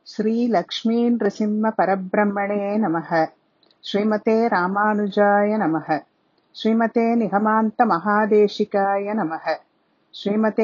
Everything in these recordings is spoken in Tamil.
श्रीलक्ष्मीनृसिंहपरब्रह्मणे नमः श्रीमते रामानुजाय नमः श्रीमते निगमान्तमहादेशिकाय नमः श्रीमते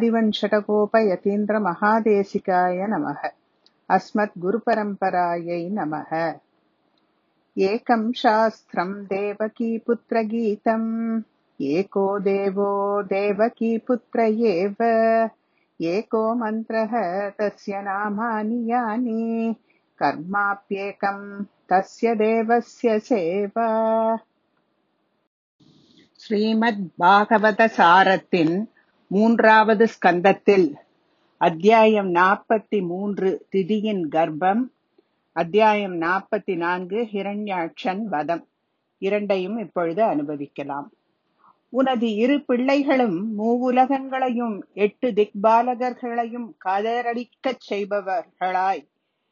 आदिवञ्शटकोपयतीन्द्रमहादेशिकाय नमः अस्मद्गुरुपरम्परायै नमः एकं शास्त्रम् देवकीपुत्रगीतम् एको देवो देवकीपुत्र एव एको मन्त्रः तस्य नामानि यानि कर्माप्येकम् तस्य தேவஸ்ய சேவா ஸ்ரீமத் பாகவத சாரத்தின் மூன்றாவது ஸ்கந்தத்தில் அத்தியாயம் நாற்பத்தி மூன்று திதியின் கர்ப்பம் அத்தியாயம் நாற்பத்தி நான்கு ஹிரண்யாட்சன் வதம் இரண்டையும் இப்பொழுது அனுபவிக்கலாம் உனது இரு பிள்ளைகளும் மூவுலகங்களையும் எட்டு திக்பாலகர்களையும் கதறடிக்கச் செய்பவர்களாய்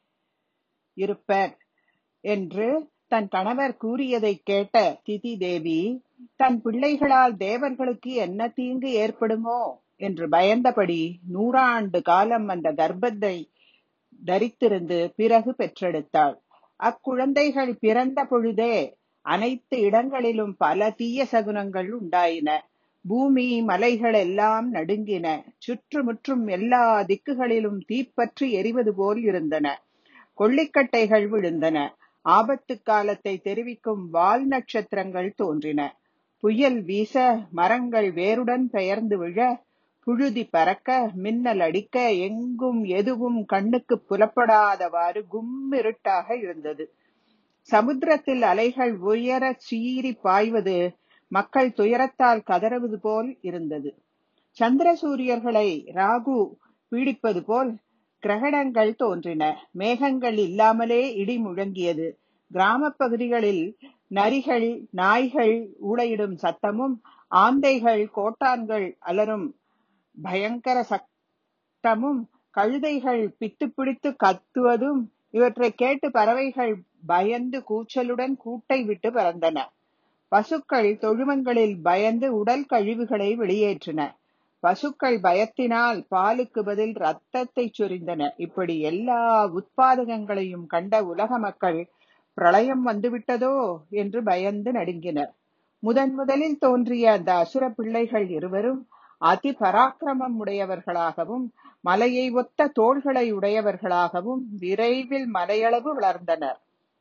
இருப்பர் என்று தன் கணவர் கூறியதைக் கேட்ட திதி தேவி தன் பிள்ளைகளால் தேவர்களுக்கு என்ன தீங்கு ஏற்படுமோ என்று பயந்தபடி நூறாண்டு காலம் அந்த கர்ப்பத்தை தரித்திருந்து பிறகு பெற்றெடுத்தாள் அக்குழந்தைகள் பிறந்த பொழுதே அனைத்து இடங்களிலும் பல தீய சகுனங்கள் உண்டாயின பூமி மலைகள் எல்லாம் நடுங்கின சுற்றுமுற்றும் எல்லா திக்குகளிலும் தீப்பற்றி எரிவது போல் இருந்தன கொள்ளிக்கட்டைகள் விழுந்தன ஆபத்து காலத்தை தெரிவிக்கும் வால் நட்சத்திரங்கள் தோன்றின புயல் வீச மரங்கள் வேருடன் பெயர்ந்து விழ புழுதி பறக்க மின்னல் அடிக்க எங்கும் எதுவும் கண்ணுக்கு புலப்படாதவாறு கும்மிருட்டாக இருந்தது சமுத்திரத்தில் அலைகள் உயர சீறி பாய்வது மக்கள் துயரத்தால் கதறுவது போல் இருந்தது சந்திர சூரியர்களை ராகு பீடிப்பது போல் கிரகணங்கள் தோன்றின மேகங்கள் இல்லாமலே இடி முழங்கியது கிராம பகுதிகளில் நரிகள் நாய்கள் ஊளையிடும் சத்தமும் ஆந்தைகள் கோட்டான்கள் அலரும் பயங்கர சத்தமும் கழுதைகள் பித்து பிடித்து கத்துவதும் இவற்றை கேட்டு பறவைகள் பயந்து கூச்சலுடன் கூட்டை விட்டு பறந்தன பசுக்கள் தொழுவங்களில் பயந்து உடல் கழிவுகளை வெளியேற்றின பசுக்கள் பயத்தினால் பாலுக்கு பதில் ரத்தத்தை சொரிந்தன இப்படி எல்லா உட்பாதகங்களையும் கண்ட உலக மக்கள் பிரளயம் வந்துவிட்டதோ என்று பயந்து நடுங்கினர் முதன் முதலில் தோன்றிய அந்த அசுர பிள்ளைகள் இருவரும் அதி பராக்கிரமம் உடையவர்களாகவும் மலையை ஒத்த தோள்களை உடையவர்களாகவும் விரைவில் மலையளவு வளர்ந்தனர்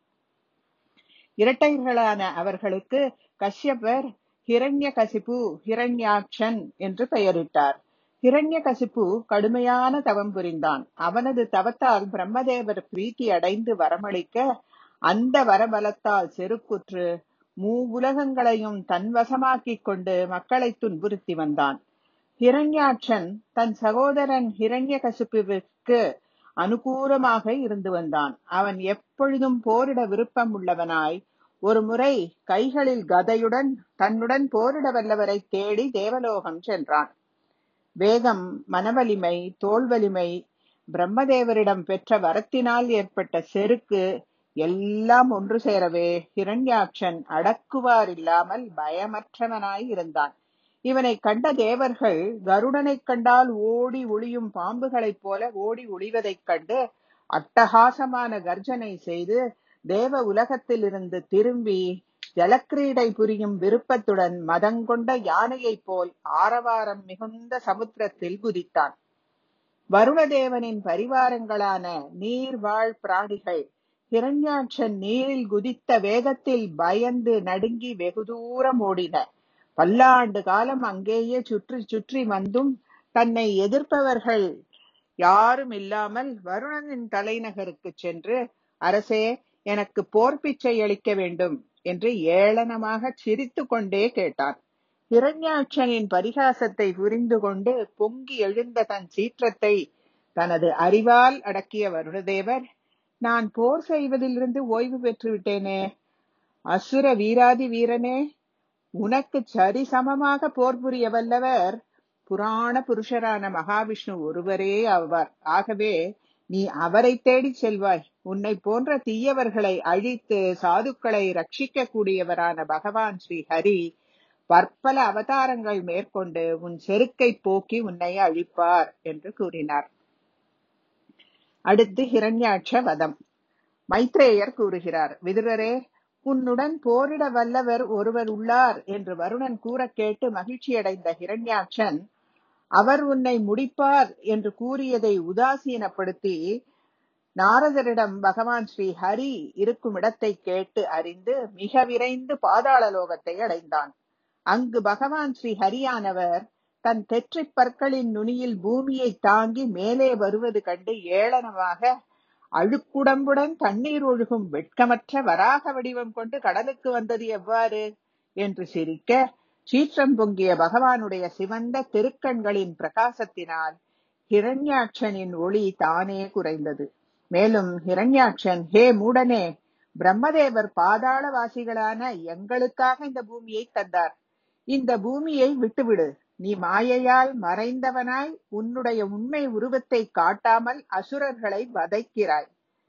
இரட்டைகளான அவர்களுக்கு கஷ்யபர் ஹிரண்ய கசிப்பு ஹிரண்யாட்சன் என்று பெயரிட்டார் ஹிரண்ய கசிப்பு கடுமையான தவம் புரிந்தான் அவனது தவத்தால் பிரம்மதேவர் பிரீத்தி அடைந்து வரமளிக்க அந்த வரபலத்தால் செருக்குற்று மூ உலகங்களையும் தன்வசமாக்கிக் கொண்டு மக்களை துன்புறுத்தி வந்தான் ஹிரண்யாட்சன் தன் சகோதரன் ஹிரண்ய கசிப்புவிற்கு அனுகூலமாக இருந்து வந்தான் அவன் எப்பொழுதும் போரிட விருப்பம் உள்ளவனாய் ஒரு முறை கைகளில் கதையுடன் தன்னுடன் போரிட வல்லவரை தேடி தேவலோகம் சென்றான் வேகம் மனவலிமை தோல் வலிமை பிரம்மதேவரிடம் பெற்ற வரத்தினால் ஏற்பட்ட செருக்கு எல்லாம் ஒன்று சேரவே ஹிரண்யாட்சன் அடக்குவார் இல்லாமல் பயமற்றவனாய் இருந்தான் இவனை கண்ட தேவர்கள் கருடனை கண்டால் ஓடி ஒளியும் பாம்புகளைப் போல ஓடி ஒளிவதைக் கண்டு அட்டகாசமான கர்ஜனை செய்து தேவ உலகத்திலிருந்து திரும்பி ஜலக்கிரீடை புரியும் விருப்பத்துடன் மதங்கொண்ட யானையைப் போல் ஆரவாரம் மிகுந்த சமுத்திரத்தில் குதித்தான் வருணதேவனின் பரிவாரங்களான நீர்வாழ் பிராணிகள் ஹிரண்யாட்சன் நீரில் குதித்த வேகத்தில் பயந்து நடுங்கி வெகு தூரம் ஓடின பல்லாண்டு காலம் அங்கேயே சுற்றி சுற்றி வந்தும் தன்னை எதிர்ப்பவர்கள் யாரும் இல்லாமல் வருணனின் தலைநகருக்கு சென்று அரசே எனக்கு போர் பிச்சை அளிக்க வேண்டும் என்று ஏளனமாக சிரித்து கொண்டே கேட்டான் ஹிரண்யாட்சனின் பரிகாசத்தை புரிந்து கொண்டு பொங்கி எழுந்த தன் சீற்றத்தை தனது அறிவால் அடக்கிய வருணதேவர் நான் போர் செய்வதிலிருந்து ஓய்வு பெற்று விட்டேனே அசுர வீராதி வீரனே உனக்கு சரிசமமாக போர் புரிய வல்லவர் புராண புருஷரான மகாவிஷ்ணு ஒருவரே ஆவார் ஆகவே நீ அவரை தேடி செல்வாய் உன்னை போன்ற தீயவர்களை அழித்து சாதுக்களை ரட்சிக்க கூடியவரான பகவான் ஸ்ரீ ஹரி பற்பல அவதாரங்கள் மேற்கொண்டு உன் செருக்கை போக்கி உன்னை அழிப்பார் என்று கூறினார் அடுத்து ஹிரண்யாட்ச வதம் மைத்ரேயர் கூறுகிறார் விதுரரே உன்னுடன் போரிட வல்லவர் ஒருவர் உள்ளார் என்று வருணன் கூற கேட்டு மகிழ்ச்சியடைந்த ஹிரண்யாட்சன் அவர் உன்னை முடிப்பார் என்று கூறியதை உதாசீனப்படுத்தி நாரதரிடம் பகவான் ஸ்ரீ ஹரி இருக்கும் இடத்தை கேட்டு அறிந்து மிக விரைந்து பாதாள லோகத்தை அடைந்தான் அங்கு பகவான் ஸ்ரீ ஹரியானவர் தன் தெற்றிப் பற்களின் நுனியில் பூமியை தாங்கி மேலே வருவது கண்டு ஏளனமாக அழுக்குடம்புடன் தண்ணீர் ஒழுகும் வெட்கமற்ற வராக வடிவம் கொண்டு கடலுக்கு வந்தது எவ்வாறு என்று சிரிக்க சீற்றம் பொங்கிய பகவானுடைய சிவந்த திருக்கண்களின் பிரகாசத்தினால் ஹிரண்யாட்சனின் ஒளி தானே குறைந்தது மேலும் ஹிரண்யாட்சன் ஹே மூடனே பிரம்மதேவர் பாதாளவாசிகளான எங்களுக்காக இந்த பூமியை தந்தார் இந்த பூமியை விட்டுவிடு நீ மாயையால் மறைந்தவனாய் உன்னுடைய உண்மை உருவத்தை காட்டாமல் அசுரர்களை வதைக்கிறாய்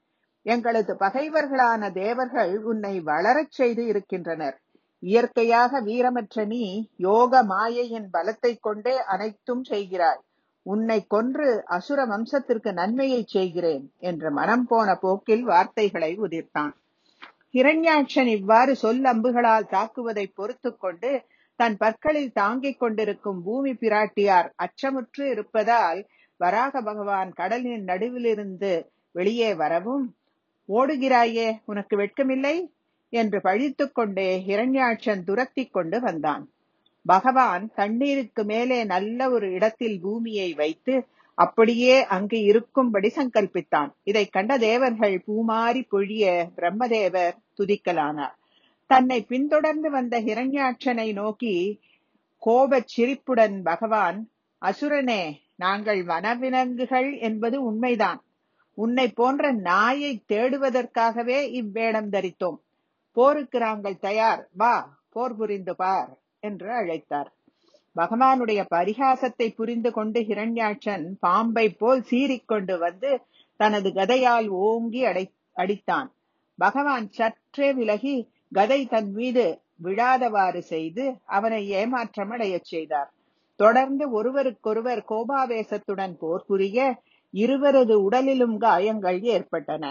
எங்களது பகைவர்களான தேவர்கள் உன்னை வளரச் செய்து இருக்கின்றனர் இயற்கையாக வீரமற்ற நீ யோக மாயையின் பலத்தை கொண்டே அனைத்தும் செய்கிறாய் உன்னை கொன்று அசுர வம்சத்திற்கு நன்மையை செய்கிறேன் என்று மனம் போன போக்கில் வார்த்தைகளை உதிர்த்தான் ஹிரண்யாட்சன் இவ்வாறு சொல் அம்புகளால் தாக்குவதை பொறுத்துக் கொண்டு தன் பற்களில் தாங்கிக் கொண்டிருக்கும் பூமி பிராட்டியார் அச்சமுற்று இருப்பதால் வராக பகவான் கடலின் நடுவிலிருந்து வெளியே வரவும் ஓடுகிறாயே உனக்கு வெட்கமில்லை என்று பழித்துக் கொண்டே ஹிரண்யாட்சன் துரத்தி கொண்டு வந்தான் பகவான் தண்ணீருக்கு மேலே நல்ல ஒரு இடத்தில் பூமியை வைத்து அப்படியே அங்கு இருக்கும்படி சங்கல்பித்தான் இதை கண்ட தேவர்கள் பூமாரி பொழிய பிரம்மதேவர் துதிக்கலானார் தன்னை பின்தொடர்ந்து வந்த ஹிரண்யாட்சனை நோக்கி கோபச் சிரிப்புடன் பகவான் அசுரனே நாங்கள் வனவிலங்குகள் என்பது உண்மைதான் உன்னை போன்ற நாயை தேடுவதற்காகவே இவ்வேடம் தரித்தோம் போருக்கு நாங்கள் தயார் வா போர் புரிந்து பார் என்று அழைத்தார் பகவானுடைய பரிகாசத்தை புரிந்து கொண்டு ஹிரண்யாட்சன் பாம்பை போல் சீறிக்கொண்டு வந்து தனது கதையால் ஓங்கி அடை அடித்தான் பகவான் சற்றே விலகி கதை தன் மீது விழாதவாறு செய்து அவனை ஏமாற்றம் அடையச் செய்தார் தொடர்ந்து ஒருவருக்கொருவர் கோபாவேசத்துடன் போர் புரிய இருவரது உடலிலும் காயங்கள் ஏற்பட்டன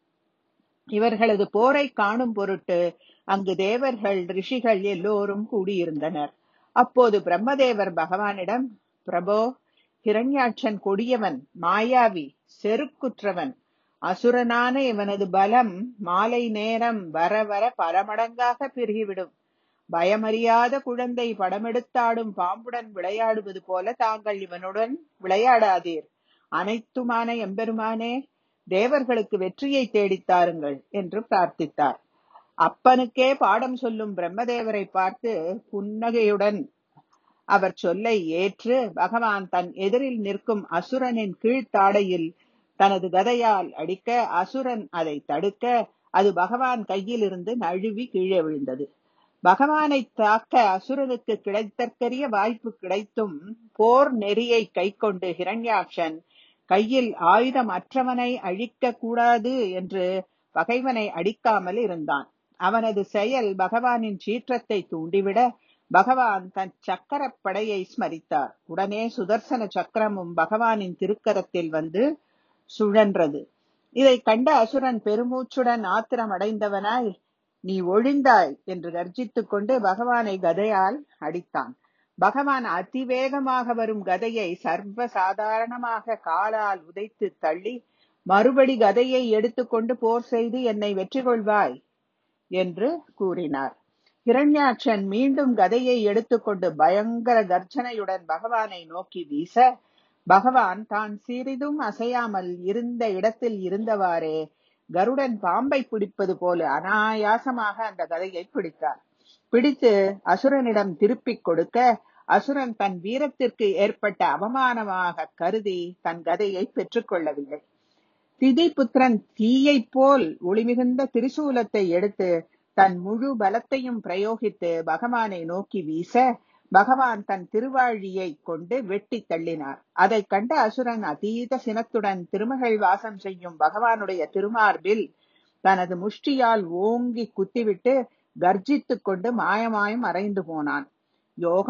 இவர்களது போரை காணும் பொருட்டு அங்கு தேவர்கள் ரிஷிகள் எல்லோரும் கூடியிருந்தனர் அப்போது பிரம்மதேவர் பகவானிடம் பிரபோ ஹிரண்யாட்சன் கொடியவன் மாயாவி செருக்குற்றவன் அசுரனான இவனது பலம் மாலை நேரம் வர வர பல மடங்காக பெருகிவிடும் பயமறியாத குழந்தை படமெடுத்தாடும் பாம்புடன் விளையாடுவது போல தாங்கள் இவனுடன் விளையாடாதீர் அனைத்துமான எம்பெருமானே தேவர்களுக்கு வெற்றியை தேடித்தாருங்கள் என்று பிரார்த்தித்தார் அப்பனுக்கே பாடம் சொல்லும் பிரம்மதேவரை பார்த்து புன்னகையுடன் அவர் சொல்லை ஏற்று பகவான் தன் எதிரில் நிற்கும் அசுரனின் கீழ்த்தாடையில் தனது கதையால் அடிக்க அசுரன் அதை தடுக்க அது பகவான் கையில் இருந்து நழுவி கீழே விழுந்தது பகவானை தாக்க அசுரனுக்கு கிடைத்தற்கரிய வாய்ப்பு கிடைத்தும் போர் நெறியை கைக்கொண்டு ஹிரண்யாட்சன் கையில் ஆயுதம் அற்றவனை அழிக்க கூடாது என்று பகைவனை அடிக்காமல் இருந்தான் அவனது செயல் பகவானின் சீற்றத்தை தூண்டிவிட பகவான் தன் சக்கரப் படையை ஸ்மரித்தார் உடனே சுதர்சன சக்கரமும் பகவானின் திருக்கரத்தில் வந்து சுழன்றது இதை கண்ட அசுரன் பெருமூச்சுடன் ஆத்திரம் அடைந்தவனாய் நீ ஒழிந்தாய் என்று கர்ஜித்துக் கொண்டு பகவானை கதையால் அடித்தான் பகவான் அதிவேகமாக வரும் கதையை சர்வ சாதாரணமாக காலால் உதைத்து தள்ளி மறுபடி கதையை எடுத்துக்கொண்டு போர் செய்து என்னை வெற்றி கொள்வாய் என்று கூறினார் ஹிரண்யாட்சன் மீண்டும் கதையை எடுத்துக்கொண்டு பயங்கர கர்ஜனையுடன் பகவானை நோக்கி வீச பகவான் தான் சிறிதும் அசையாமல் இருந்த இடத்தில் இருந்தவாறே கருடன் பாம்பை பிடிப்பது போல அனாயாசமாக அந்த கதையை பிடித்தார் பிடித்து அசுரனிடம் திருப்பிக் கொடுக்க அசுரன் தன் வீரத்திற்கு ஏற்பட்ட அவமானமாக கருதி தன் கதையை பெற்றுக்கொள்ளவில்லை திதிபுத்திரன் தீயைப் போல் ஒளிமிகுந்த திரிசூலத்தை எடுத்து தன் முழு பலத்தையும் பிரயோகித்து பகவானை நோக்கி வீச பகவான் தன் திருவாழியை கொண்டு வெட்டி தள்ளினார் அதை கண்ட அசுரன் அதீத சினத்துடன் திருமகள் வாசம் செய்யும் பகவானுடைய திருமார்பில் தனது முஷ்டியால் ஓங்கி குத்திவிட்டு கர்ஜித்துக் கொண்டு மாயமாயம் மறைந்து போனான் யோக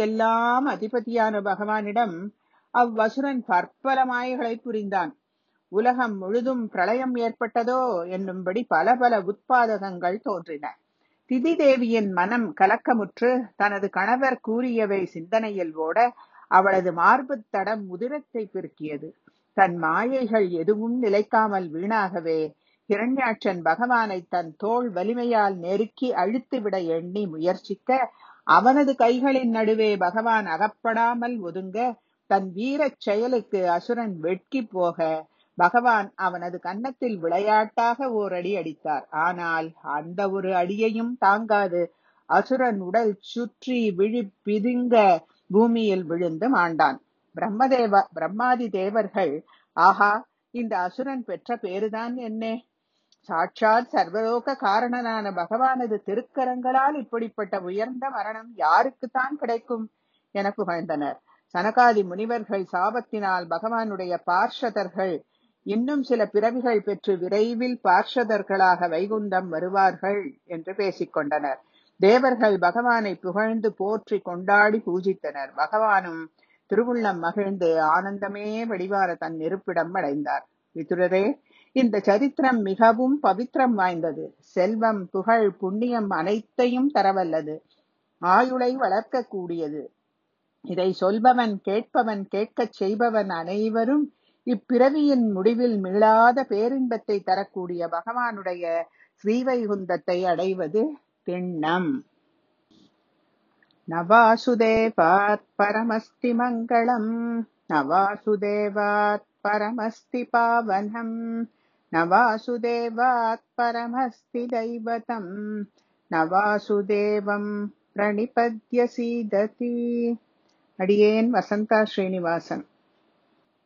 மாயைகளுக்கெல்லாம் அதிபதியான பகவானிடம் அவ்வசுரன் பற்பல மாயைகளை புரிந்தான் உலகம் முழுதும் பிரளயம் ஏற்பட்டதோ என்னும்படி பல பல உத்பாதகங்கள் தோன்றின திதி தேவியின் மனம் கலக்கமுற்று தனது கணவர் கூறியவை சிந்தனையில் ஓட அவளது மார்புத் தடம் உதிரத்தை பெருக்கியது தன் மாயைகள் எதுவும் நிலைக்காமல் வீணாகவே ஹிரண்யாட்சன் பகவானை தன் தோள் வலிமையால் நெருக்கி அழுத்திவிட எண்ணி முயற்சிக்க அவனது கைகளின் நடுவே பகவான் அகப்படாமல் ஒதுங்க தன் வீரச் செயலுக்கு அசுரன் வெட்கி போக பகவான் அவனது கன்னத்தில் விளையாட்டாக ஓர் அடி அடித்தார் ஆனால் அந்த ஒரு அடியையும் தாங்காது அசுரன் உடல் சுற்றி விழி பிதுங்க பூமியில் விழுந்து மாண்டான் பிரம்மதேவ பிரம்மாதி தேவர்கள் ஆஹா இந்த அசுரன் பெற்ற பேருதான் என்ன சாட்சாத் சர்வலோக காரணனான பகவானது திருக்கரங்களால் இப்படிப்பட்ட உயர்ந்த மரணம் யாருக்குத்தான் கிடைக்கும் என புகழ்ந்தனர் சனகாதி முனிவர்கள் சாபத்தினால் பகவானுடைய பார்ஷதர்கள் இன்னும் சில பிறவிகள் பெற்று விரைவில் பார்ஷதர்களாக வைகுந்தம் வருவார்கள் என்று பேசிக்கொண்டனர் தேவர்கள் பகவானை புகழ்ந்து போற்றி கொண்டாடி பூஜித்தனர் பகவானும் திருவுள்ளம் மகிழ்ந்து ஆனந்தமே வடிவார தன் இருப்பிடம் அடைந்தார் விதுரரே இந்த சரித்திரம் மிகவும் பவித்திரம் வாய்ந்தது செல்வம் புகழ் புண்ணியம் அனைத்தையும் தரவல்லது ஆயுளை வளர்க்கக்கூடியது இதை சொல்பவன் கேட்பவன் கேட்கச் செய்பவன் அனைவரும் இப்பிறவியின் முடிவில் மீளாத பேரின்பத்தை தரக்கூடிய பகவானுடைய ஸ்ரீவைகுந்தத்தை அடைவது திண்ணம் நவாசுதேவாத் பரமஸ்தி மங்களம் நவாசுதேவாத் பரமஸ்தி பாவனம் நவாசுதேவாத் பரமஸ்தி தைவதம் நவாசுதேவம் பிரணிபத்ய சீததி அடியேன் வசந்தா ஸ்ரீனிவாசன்